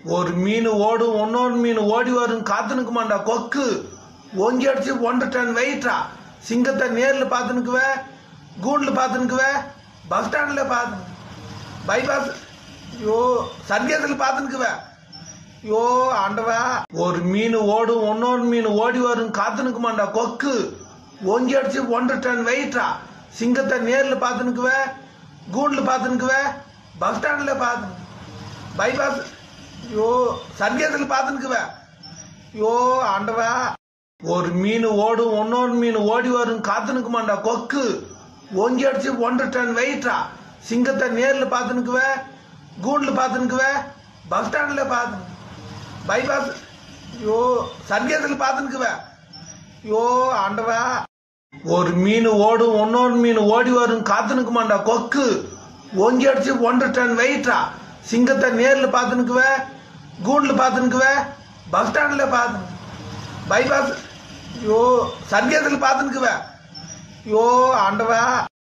ஒரு மீன் ஓடும் இன்னொரு மீன் ஓடி வரும் காத்து நிக்குமாண்டா கொக்கு ஒங்கி அடிச்சு ஒன்றரை டன் வெயிட்டா சிங்கத்தை நேர்ல பார்த்து நிக்குவ கூண்டுல பார்த்து நிக்குவ பஸ் ஸ்டாண்ட்ல பார்த்து பைபாஸ் ஐயோ சர்க்கேசில் பார்த்து நிக்குவ ஐயோ ஆண்டவா ஒரு மீன் ஓடும் இன்னொரு மீன் ஓடி வரும் காத்து நிக்குமாண்டா கொக்கு ஒங்கி அடிச்சு ஒன்றரை டன் வெயிட்டா சிங்கத்தை நேர்ல பார்த்து நிக்குவ கூண்டுல பார்த்து நிக்குவ பஸ் ஸ்டாண்ட்ல பார்த்து பைபாஸ் ஐயோ சர்க்கேசில் பார்த்து நிக்குவ ஐயோ ஆண்டவா ஒரு மீன் ஓடும் இன்னொரு மீன் ஓடி வரும் காத்து நிக்குமாண்டா கொக்கு ஒங்கி அடிச்சு ஒன்றரை டன் வெயிட்டா சிங்கத்தை நேர்ல பார்த்து நிக்குவ கூண்டுல பார்த்து நிக்குவ பஸ் ஸ்டாண்ட்ல பார்த்து பைபாஸ் ஐயோ சர்க்கேசில் பார்த்து நிக்குவ ஐயோ ஆண்டவா ஒரு மீன் ஓடும் இன்னொரு மீன் ஓடி வரும் காத்து நிக்குமாண்டா கொக்கு ஒங்கி அடிச்சு ஒன்றரை டன் வெயிட்டா சிங்கத்தை நேர்ல பார்த்து நிக்குவ கூண்டுல பார்த்து நிக்குவ பஸ் ஸ்டாண்ட்ல பார்த்து பைபாஸ் ஐயோ சர்க்கேசில் பார்த்து நிக்குவ ஐயோ ஆண்டவா